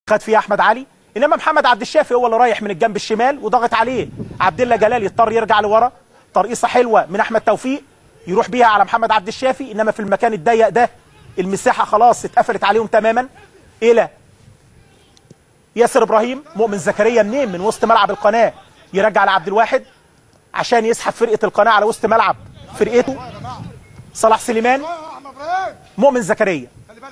خد فيه احمد علي انما محمد عبد الشافي هو اللي رايح من الجنب الشمال وضغط عليه عبد الله جلال يضطر يرجع لورا ترقيصه حلوه من احمد توفيق يروح بيها على محمد عبد الشافي انما في المكان الضيق ده المساحه خلاص اتقفلت عليهم تماما الى ياسر ابراهيم مؤمن زكريا منين من وسط ملعب القناه يرجع لعبد الواحد عشان يسحب فرقه القناه على وسط ملعب فرقته صلاح سليمان مؤمن زكريا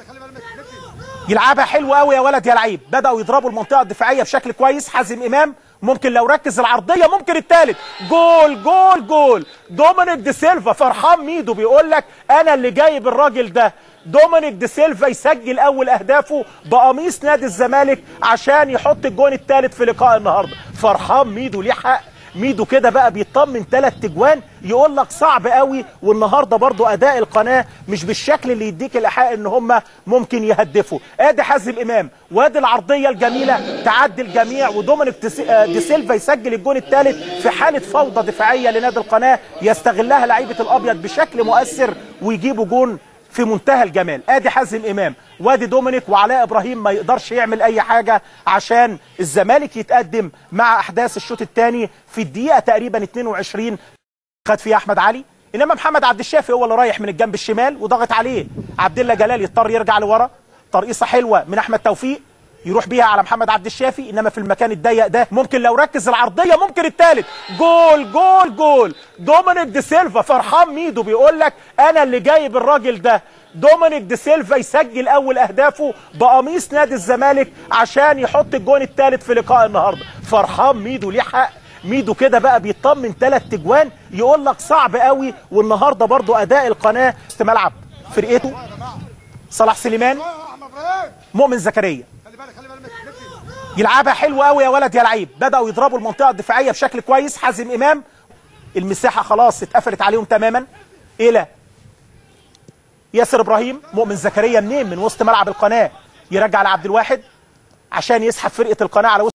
يلعبها حلو قوي يا ولد يا لعيب بداوا يضربوا المنطقه الدفاعيه بشكل كويس حازم امام ممكن لو ركز العرضيه ممكن الثالث جول جول جول دومينيك دي سيلفا فرحان ميدو بيقول لك انا اللي جايب الراجل ده دومينيك دي سيلفا يسجل اول اهدافه بقميص نادي الزمالك عشان يحط الجون الثالث في لقاء النهارده فرحان ميدو ليه حق ميدو كده بقى بيطمن ثلاث تجوان يقول لك صعب قوي والنهارده برضو اداء القناه مش بالشكل اللي يديك الايحاء ان هم ممكن يهدفوا ادي حازم امام وادي العرضيه الجميله تعدي الجميع ودومينيك دي سيلفا يسجل الجون الثالث في حاله فوضى دفاعيه لنادي القناه يستغلها لعيبه الابيض بشكل مؤثر ويجيبوا جون في منتهى الجمال ادي حازم امام وادي دومينيك وعلاء ابراهيم ما يقدرش يعمل اي حاجه عشان الزمالك يتقدم مع احداث الشوط الثاني في الدقيقه تقريبا 22 خد فيه احمد علي انما محمد عبد الشافي هو اللي رايح من الجنب الشمال وضغط عليه عبد الله جلال يضطر يرجع لورا ترقيصه حلوه من احمد توفيق يروح بيها على محمد عبد الشافي انما في المكان الضيق ده ممكن لو ركز العرضيه ممكن الثالث جول جول جول دومينيك دي سيلفا فرحان ميدو بيقول لك انا اللي جايب الراجل ده دومينيك دي سيلفا يسجل اول اهدافه بقميص نادي الزمالك عشان يحط الجون الثالث في لقاء النهارده فرحان ميدو ليه حق ميدو كده بقى بيطمن ثلاث تجوان يقول لك صعب قوي والنهارده برضو اداء القناه في ملعب فرقته صلاح سليمان مؤمن زكريا يلعبها حلو قوي يا ولد يا لعيب بداوا يضربوا المنطقه الدفاعيه بشكل كويس حازم امام المساحه خلاص اتقفلت عليهم تماما الى ياسر ابراهيم مؤمن زكريا منين من وسط ملعب القناه يرجع لعبد الواحد عشان يسحب فرقه القناه على وسط